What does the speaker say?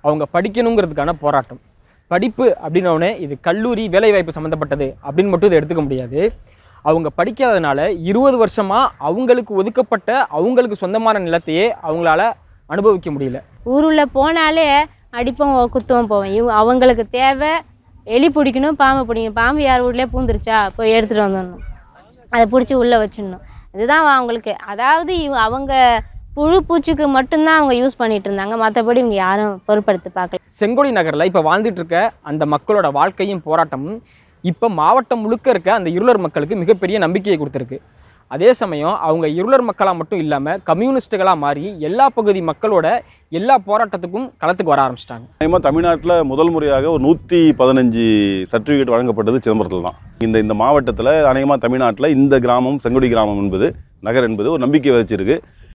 அவங்க படிக்கணுங்கிறதுக்கான போராட்டம் படிப்பு அப்படின்னோடனே இது கல்லூரி வேலைவாய்ப்பு சம்மந்தப்பட்டது அப்படின்னு மட்டும் இதை எடுத்துக்க முடியாது அவங்க படிக்காததுனால இருபது வருஷமாக அவங்களுக்கு ஒதுக்கப்பட்ட அவங்களுக்கு சொந்தமான நிலத்தையே அவங்களால அனுபவிக்க முடியல ஊருள்ள போனாலே அடிப்போம் குத்துவோம் போவோம் இவ அவங்களுக்கு தேவை எலி பிடிக்கணும் பாம்பு பிடிக்கணும் பாம்பு யார் வீட்லயே பூந்துருச்சா போய் எடுத்துகிட்டு வந்துடணும் அதை பிடிச்சி உள்ளே வச்சிடணும் இதுதான் அவங்களுக்கு அதாவது இவ அவங்க புழு பூச்சிக்கு மட்டும்தான் அவங்க யூஸ் பண்ணிட்டு இருந்தாங்க மற்றபடி இவங்க யாரும் பொருட்படுத்தி பார்க்கல செங்கோடி நகரில் இப்போ வாழ்ந்துட்டு இருக்க அந்த மக்களோட வாழ்க்கையும் போராட்டமும் இப்போ மாவட்டம் முழுக்க இருக்க அந்த இருளர் மக்களுக்கு மிகப்பெரிய நம்பிக்கையை கொடுத்துருக்கு அதே சமயம் அவங்க இருளர் மக்களாக மட்டும் இல்லாமல் கம்யூனிஸ்ட்டுகளாக மாறி எல்லா பகுதி மக்களோட எல்லா போராட்டத்துக்கும் களத்துக்கு வர ஆரம்பிச்சிட்டாங்க நிச்சயமாக தமிழ்நாட்டில் முதல் முறையாக ஒரு நூற்றி பதினஞ்சு சர்டிஃபிகேட் வழங்கப்பட்டது சிதம்பரத்தில் தான் இந்த இந்த மாவட்டத்தில் அநேகமாக தமிழ்நாட்டில் இந்த கிராமம் செங்கோடி கிராமம் என்பது நகர் என்பது ஒரு நம்பிக்கை விதைச்சிருக்கு